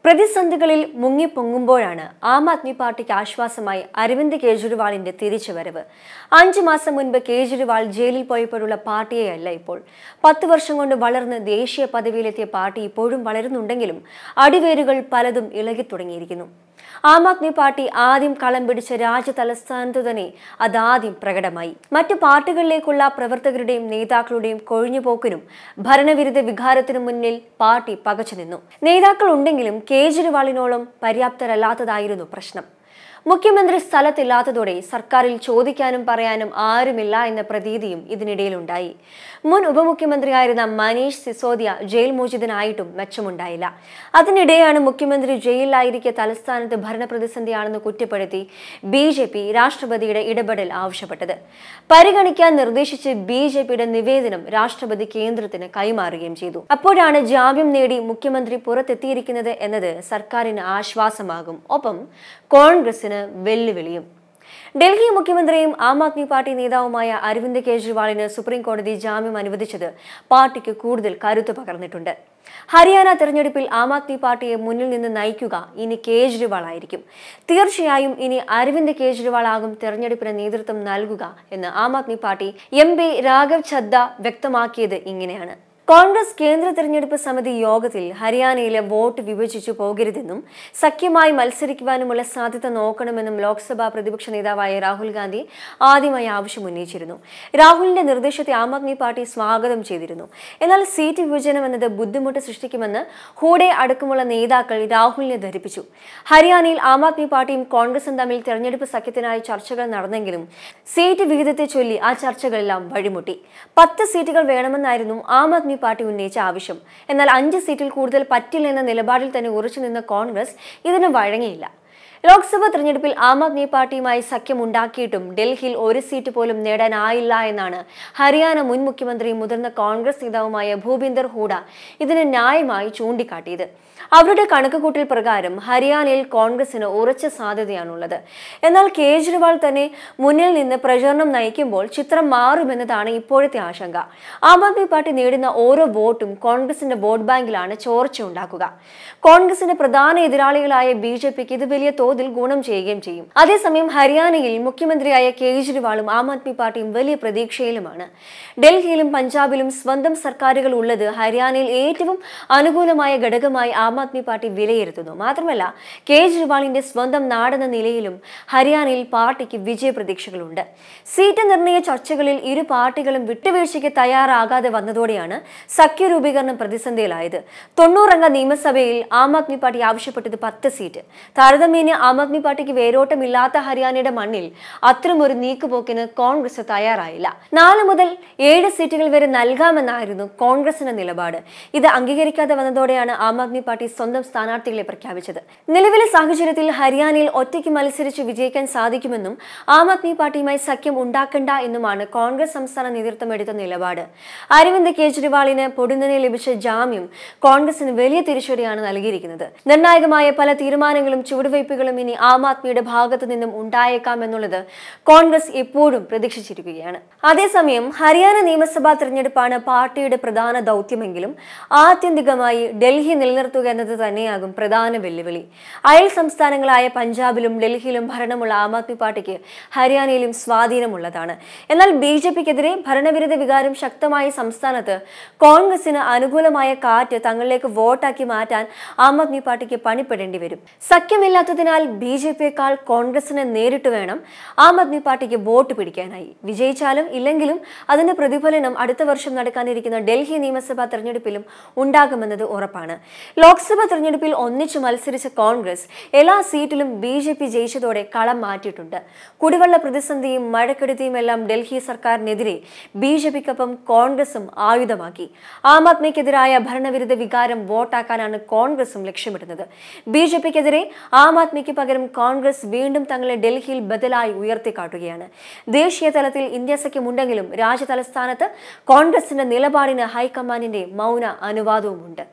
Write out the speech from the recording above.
പ്രതിസന്ധികളിൽ മുങ്ങിപ്പൊങ്ങുമ്പോഴാണ് ആം ആദ്മി പാർട്ടിക്ക് ആശ്വാസമായി അരവിന്ദ് കെജ്രിവാളിന്റെ തിരിച്ചുവരവ് അഞ്ചു മാസം മുൻപ് കേജ്രിവാൾ ജയിലിൽ പോയപ്പോഴുള്ള പാർട്ടിയെയല്ല ഇപ്പോൾ പത്ത് വർഷം കൊണ്ട് വളർന്ന് ദേശീയ പദവിയിലെത്തിയ പാർട്ടി ഇപ്പോഴും വളരുന്നുണ്ടെങ്കിലും അടിവേരുകൾ പലതും ഇളകി തുടങ്ങിയിരിക്കുന്നു ആം ആദ്മി പാർട്ടി ആദ്യം കളം പിടിച്ച രാജ്യ തലസ്ഥാനത്തു തന്നെ അതാദ്യം പ്രകടമായി മറ്റു പാർട്ടികളിലേക്കുള്ള പ്രവർത്തകരുടെയും നേതാക്കളുടെയും കൊഴിഞ്ഞുപോക്കിനും ഭരണവിരുദ്ധ വികാരത്തിനും മുന്നിൽ പാർട്ടി പകച്ചു നിന്നു നേതാക്കൾ ഉണ്ടെങ്കിലും കേജ്രിവാളിനോളം പര്യാപ്തരല്ലാത്തതായിരുന്നു പ്രശ്നം മുഖ്യമന്ത്രി സ്ഥലത്തില്ലാത്തതോടെ സർക്കാരിൽ ചോദിക്കാനും പറയാനും ആരുമില്ല എന്ന പ്രതീതിയും ഇതിനിടയിലുണ്ടായി മുൻ ഉപമുഖ്യമന്ത്രിയായിരുന്ന മനീഷ് സിസോദിയ ജയിൽ മോചിതനായിട്ടും മെച്ചമുണ്ടായില്ല അതിനിടെയാണ് മുഖ്യമന്ത്രി ജയിലിലായിരിക്കെ തലസ്ഥാനത്ത് ഭരണപ്രതിസന്ധിയാണെന്ന് കുറ്റപ്പെടുത്തി ബി ജെ പി രാഷ്ട്രപതിയുടെ ഇടപെടൽ ആവശ്യപ്പെട്ടത് പരിഗണിക്കാൻ നിർദ്ദേശിച്ച് ബി ജെ പിയുടെ നിവേദനം രാഷ്ട്രപതി കേന്ദ്രത്തിന് കൈമാറുകയും ചെയ്തു അപ്പോഴാണ് ജാമ്യം നേടി മുഖ്യമന്ത്രി പുറത്തെത്തിയിരിക്കുന്നത് എന്നത് സർക്കാരിന് ആശ്വാസമാകും ഒപ്പം കോൺഗ്രസിന് വെല്ലുവിളിയും ഡൽഹി മുഖ്യമന്ത്രിയും ആം ആദ്മി പാർട്ടി നേതാവുമായ അരവിന്ദ് കെജ്രിവാളിന് സുപ്രീം കോടതി ജാമ്യം അനുവദിച്ചത് പാർട്ടിക്ക് കൂടുതൽ കരുത്ത് പകർന്നിട്ടുണ്ട് ഹരിയാന തെരഞ്ഞെടുപ്പിൽ ആം ആദ്മി പാർട്ടിയെ മുന്നിൽ നിന്ന് നയിക്കുക ഇനി കേജ്രിവാൾ ആയിരിക്കും തീർച്ചയായും ഇനി അരവിന്ദ് കേജ്രിവാൾ ആകും തെരഞ്ഞെടുപ്പിന് നേതൃത്വം നൽകുക എന്ന് ആം ആദ്മി പാർട്ടി എം പി രാഘവ് ഛദ്ദ വ്യക്തമാക്കിയത് ഇങ്ങനെയാണ് കോൺഗ്രസ് കേന്ദ്ര തെരഞ്ഞെടുപ്പ് സമിതി യോഗത്തിൽ ഹരിയാനയിലെ വോട്ട് വിഭജിച്ചു പോകരുതെന്നും സഖ്യമായി മത്സരിക്കുവാനുമുള്ള സാധ്യത നോക്കണമെന്നും ലോക്സഭാ പ്രതിപക്ഷ നേതാവായ രാഹുൽ ഗാന്ധി ആദ്യമായി ആവശ്യം ഉന്നയിച്ചിരുന്നു രാഹുലിന്റെ നിർദ്ദേശത്തെ ആം ആദ്മി പാർട്ടി സ്വാഗതം ചെയ്തിരുന്നു എന്നാൽ സീറ്റ് വിഭജനം എന്നത് ബുദ്ധിമുട്ട് സൃഷ്ടിക്കുമെന്ന് ഹൂഡെ അടക്കമുള്ള നേതാക്കൾ രാഹുലിനെ ധരിപ്പിച്ചു ഹരിയാനയിൽ ആം ആദ്മി പാർട്ടിയും കോൺഗ്രസും തമ്മിൽ തെരഞ്ഞെടുപ്പ് സഖ്യത്തിനായി ചർച്ചകൾ നടന്നെങ്കിലും സീറ്റ് വിഹിതത്തെ ചൊല്ലി ആ ചർച്ചകളെല്ലാം വഴിമുട്ടി പത്ത് സീറ്റുകൾ വേണമെന്നായിരുന്നു ആം ആദ്മി ആദ്മി പാർട്ടി ഉന്നയിച്ച ആവശ്യം എന്നാൽ അഞ്ച് സീറ്റിൽ കൂടുതൽ പറ്റില്ല എന്ന നിലപാടിൽ തന്നെ ഉറച്ചു നിന്ന കോൺഗ്രസ് ഇതിന് വഴങ്ങിയില്ല ലോക്സഭാ തെരഞ്ഞെടുപ്പിൽ ആം ആദ്മി പാർട്ടിയുമായി സഖ്യം ഉണ്ടാക്കിയിട്ടും ഡൽഹിയിൽ ഒരു സീറ്റ് പോലും നേടാനായില്ല എന്നാണ് ഹരിയാന മുൻ മുഖ്യമന്ത്രിയും മുതിർന്ന കോൺഗ്രസ് നേതാവുമായ ഭൂപിന്ദർ ഹൂഡ ഇതിന് ന്യായമായി ചൂണ്ടിക്കാട്ടിയത് അവരുടെ കണക്കുകൂട്ടൽ പ്രകാരം ഹരിയാനയിൽ കോൺഗ്രസിന് ഉറച്ച സാധ്യതയാണുള്ളത് എന്നാൽ കേജ്രിവാൾ തന്നെ മുന്നിൽ നിന്ന് പ്രചരണം നയിക്കുമ്പോൾ ചിത്രം മാറുമെന്നതാണ് ഇപ്പോഴത്തെ ആശങ്ക ആം ആദ്മി പാർട്ടി നേടുന്ന ഓരോ വോട്ടും കോൺഗ്രസിന്റെ വോട്ട് ബാങ്കിലാണ് ചോർച്ച ഉണ്ടാക്കുക കോൺഗ്രസിന്റെ പ്രധാന എതിരാളികളായ ബി ജെ പിക്ക് ഇത് വലിയ തോതിൽ ഗുണം ചെയ്യുകയും ചെയ്യും അതേസമയം ഹരിയാനയിൽ മുഖ്യമന്ത്രിയായ കേജ്രിവാളും ആം ആദ്മി പാർട്ടിയും വലിയ പ്രതീക്ഷയിലുമാണ് ഡൽഹിയിലും പഞ്ചാബിലും സ്വന്തം സർക്കാരുകൾ ഉള്ളത് ഹരിയാനയിൽ ഏറ്റവും അനുകൂലമായ ഘടകമായി ആം ആദ്മി പാർട്ടി വിലയിരുത്തുന്നു മാത്രമല്ല കേജ്രിവാളിന്റെ സ്വന്തം നാടെന്ന നിലയിലും ഹരിയാനയിൽ പാർട്ടിക്ക് വിജയപ്രതീക്ഷകളുണ്ട് സീറ്റ് നിർണയ ചർച്ചകളിൽ ഇരു പാർട്ടികളും വിട്ടുവീഴ്ചയ്ക്ക് തയ്യാറാകാതെ വന്നതോടെയാണ് സഖ്യ രൂപീകരണം പ്രതിസന്ധിയിലായത് തൊണ്ണൂറംഗ നിയമസഭയിൽ ആം ആദ്മി പാർട്ടി ആവശ്യപ്പെട്ടത് പത്ത് സീറ്റ് താരതമ്യേന ആം ആദ്മി പാർട്ടിക്ക് വേരോട്ടമില്ലാത്ത ഹരിയാനയുടെ മണ്ണിൽ അത്തരമൊരു നീക്കുപോക്കിന് കോൺഗ്രസ് തയ്യാറായില്ല നാല് മുതൽ ഏഴ് സീറ്റുകൾ വരെ നൽകാമെന്നായിരുന്നു കോൺഗ്രസിന്റെ നിലപാട് ഇത് അംഗീകരിക്കാതെ വന്നതോടെയാണ് ആം ആദ്മി പാർട്ടി സ്വന്തം സ്ഥാനാർത്ഥികളെ പ്രഖ്യാപിച്ചത് നിലവിലെ സാഹചര്യത്തിൽ ഹരിയാനയിൽ ഒറ്റയ്ക്ക് മത്സരിച്ച് വിജയിക്കാൻ സാധിക്കുമെന്നും ആം ആദ്മി പാർട്ടിയുമായി സഖ്യം ഉണ്ടാക്കണ്ട എന്നുമാണ് കോൺഗ്രസ് സംസ്ഥാന നേതൃത്വം എടുത്ത നിലപാട് അരവിന്ദ് കെജ്രിവാളിന് പൊടുന്നനെ ലഭിച്ച ജാമ്യം കോൺഗ്രസിന് വലിയ തിരിച്ചടിയാണ് നൽകിയിരിക്കുന്നത് നിർണായകമായ പല തീരുമാനങ്ങളും ചുവടുവയ്പ്പുകളും ഇനി ആം ആദ്മിയുടെ ഭാഗത്തു നിന്നും ഉണ്ടായേക്കാം എന്നുള്ളത് കോൺഗ്രസ് എപ്പോഴും പ്രതീക്ഷിച്ചിരിക്കുകയാണ് അതേസമയം ഹരിയാന നിയമസഭാ തെരഞ്ഞെടുപ്പാണ് പാർട്ടിയുടെ പ്രധാന ദൗത്യമെങ്കിലും ആത്യന്തികമായി ഡൽഹി നിലനിർത്തുക എന്നത് തന്നെയാകും പ്രധാന വെല്ലുവിളി അയൽ സംസ്ഥാനങ്ങളായ പഞ്ചാബിലും ഡൽഹിയിലും ഭരണമുള്ള ആം ആദ്മി പാർട്ടിക്ക് ഹരിയാനയിലും സ്വാധീനമുള്ളതാണ് എന്നാൽ ബി ജെ പിക്കെതിരെ ഭരണവിരുദ്ധ വികാരം ശക്തമായ സംസ്ഥാനത്ത് കോൺഗ്രസിന് അനുകൂലമായ കാറ്റ് തങ്ങളിലേക്ക് വോട്ടാക്കി മാറ്റാൻ ആം ആദ്മി പാർട്ടിക്ക് പണിപ്പെടേണ്ടി വരും സഖ്യമില്ലാത്തതിനാൽ ബി ജെ പിയേക്കാൾ കോൺഗ്രസിന് നേരിട്ട് വേണം ആം ആദ്മി പാർട്ടിക്ക് വോട്ട് പിടിക്കാനായി വിജയിച്ചാലും ഇല്ലെങ്കിലും അതിന്റെ പ്രതിഫലനം അടുത്ത വർഷം നടക്കാനിരിക്കുന്ന ഡൽഹി നിയമസഭാ തെരഞ്ഞെടുപ്പിലും ഉണ്ടാകുമെന്നത് ഉറപ്പാണ് ലോക്സഭാ തെരഞ്ഞെടുപ്പിൽ ഒന്നിച്ചു മത്സരിച്ച കോൺഗ്രസ് എല്ലാ സീറ്റിലും ബി ജെ പി ജയിച്ചതോടെ കളം മാറ്റിയിട്ടുണ്ട് കുടിവെള്ള പ്രതിസന്ധിയും മഴക്കെടുതിയും എല്ലാം ഡൽഹി സർക്കാരിനെതിരെ ബി ജെ പിക്കൊപ്പം കോൺഗ്രസും ആയുധമാക്കി ആം ആദ്മിക്കെതിരായ ഭരണവിരുദ്ധ വികാരം വോട്ടാക്കാനാണ് കോൺഗ്രസും ലക്ഷ്യമിടുന്നത് ബി ജെ പിക്കെതിരെ ആം ആദ്മിക്ക് പകരം കോൺഗ്രസ് വീണ്ടും തങ്ങളെ ഡൽഹിയിൽ ബദലായി ഉയർത്തിക്കാട്ടുകയാണ് ദേശീയ തലത്തിൽ ഇന്ത്യ സഖ്യമുണ്ടെങ്കിലും രാജ്യ തലസ്ഥാനത്ത് കോൺഗ്രസിന്റെ നിലപാടിന് ഹൈക്കമാൻഡിന്റെ മൗന അനുവാദവുമുണ്ട്